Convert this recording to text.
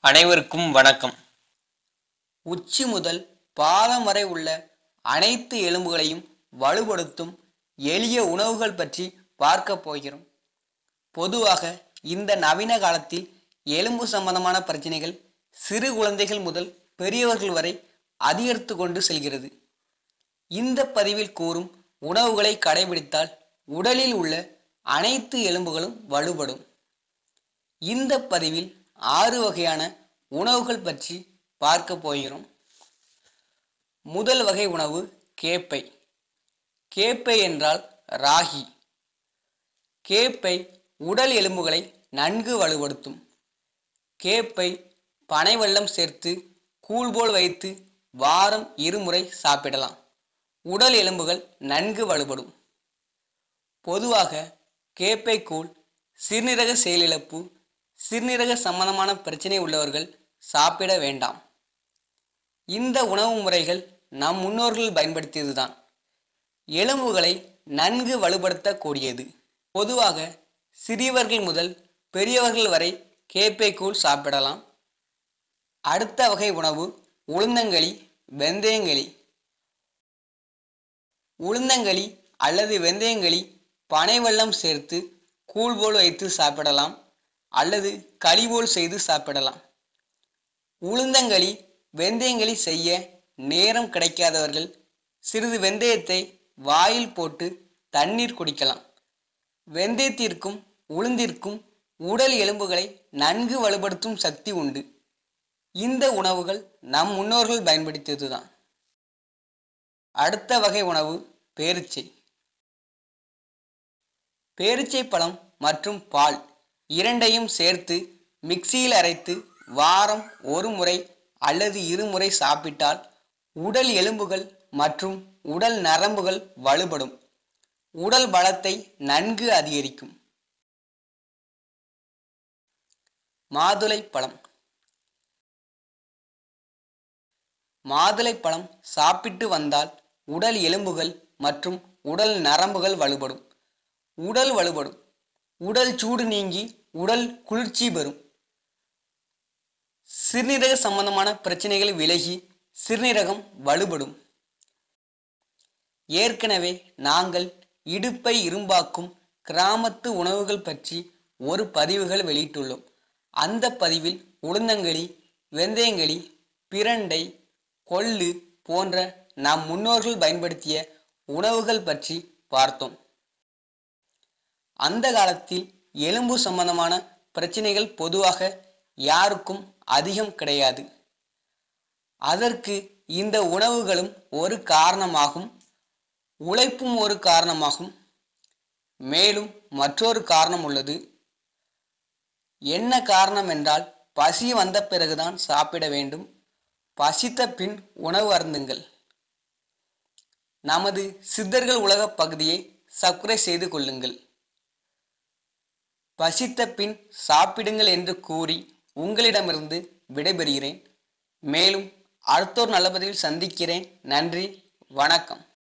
அனைவருக்கும் வணக்கம் உச்சி முதல் பாதம் வரை உள்ள அனைத்து எலும்புகளையும் வலுப்படுத்தும் எளிய உணவுகள் பற்றி பார்க்க போகிறோம் பொதுவாக இந்த நவீன காலத்தில் எலும்பு சம்பந்தமான பிரச்சனைகள் சிறு குழந்தைகள் முதல் பெரியவர்கள் வரை அதிகரித்து கொண்டு செல்கிறது இந்த பதிவில் கூறும் உணவுகளை கடைபிடித்தால் உடலில் உள்ள அனைத்து எலும்புகளும் வலுப்படும் இந்த பதிவில் ஆறு வகையான உணவுகள் பற்றி பார்க்க போகிறோம் முதல் வகை உணவு கேப்பை கேப்பை என்றால் ராகி கேப்பை உடல் எலும்புகளை நன்கு வலுப்படுத்தும் கேப்பை பனை வெல்லம் சேர்த்து கூழ் போல் வைத்து வாரம் இருமுறை சாப்பிடலாம் உடல் எலும்புகள் நன்கு வலுப்படும் பொதுவாக கேப்பை கூழ் சிறுநீரக செயலிழப்பு சிறுநீரக சம்பந்தமான பிரச்சனை உள்ளவர்கள் சாப்பிட வேண்டாம் இந்த உணவு முறைகள் நம் முன்னோர்கள் பயன்படுத்தியதுதான் எலும்புகளை நன்கு வலுப்படுத்தக்கூடியது பொதுவாக சிறியவர்கள் முதல் பெரியவர்கள் வரை கேப்பை கூழ் சாப்பிடலாம் அடுத்த வகை உணவு உளுந்தங்களி வெந்தயங்களி உளுந்தங்களி அல்லது வெந்தயங்களி பனை வெல்லம் சேர்த்து கூழ் போல் வைத்து சாப்பிடலாம் அல்லது களி போல் செய்து சாப்பிடலாம் உளுந்தங்களி வெந்தயங்களி செய்ய நேரம் கிடைக்காதவர்கள் சிறிது வெந்தயத்தை வாயில் போட்டு தண்ணீர் குடிக்கலாம் வெந்தயத்திற்கும் உளுந்திற்கும் உடல் எலும்புகளை நன்கு வலுப்படுத்தும் சக்தி உண்டு இந்த உணவுகள் நம் முன்னோர்கள் பயன்படுத்தியதுதான் அடுத்த வகை உணவு பேரிச்சை பேரிச்சை பழம் மற்றும் பால் இரண்டையும் சேர்த்து மிக்சியில் அரைத்து வாரம் ஒரு முறை அல்லது இருமுறை சாப்பிட்டால் உடல் எலும்புகள் மற்றும் உடல் நரம்புகள் வலுப்படும் உடல் பலத்தை நன்கு அதிகரிக்கும் மாதுளை பழம் மாதுளை பழம் சாப்பிட்டு வந்தால் உடல் எலும்புகள் மற்றும் உடல் நரம்புகள் வலுப்படும் உடல் வலுப்படும் உடல் சூடு நீங்கி உடல் குளிர்ச்சி பெறும் சிறுநீரக சம்பந்தமான பிரச்சனைகள் விலகி சிறுநீரகம் வலுப்படும் ஏற்கனவே நாங்கள் இடுப்பை இரும்பாக்கும் கிராமத்து உணவுகள் பற்றி ஒரு பதிவுகள் வெளியிட்டுள்ளோம் அந்த பதிவில் உளுந்தங்களி வெந்தயங்களி பிரண்டை கொள்ளு போன்ற நம் முன்னோர்கள் பயன்படுத்திய உணவுகள் பற்றி பார்த்தோம் அந்த காலத்தில் எலும்பு சம்பந்தமான பிரச்சனைகள் பொதுவாக யாருக்கும் அதிகம் கிடையாது அதற்கு இந்த உணவுகளும் ஒரு காரணமாகும் உழைப்பும் ஒரு காரணமாகும் மேலும் மற்றொரு காரணம் உள்ளது என்ன காரணம் என்றால் பசி வந்த பிறகுதான் சாப்பிட வேண்டும் பசித்த பின் உணவு அருந்துங்கள் நமது சித்தர்கள் உலக பகுதியை சப்ஸ்கிரைப் செய்து கொள்ளுங்கள் பசித்த பின் சாப்பிடுங்கள் என்று கூறி உங்களிடமிருந்து விடைபெறுகிறேன் மேலும் அடுத்தோர் நல்ல பதிவில் சந்திக்கிறேன் நன்றி வணக்கம்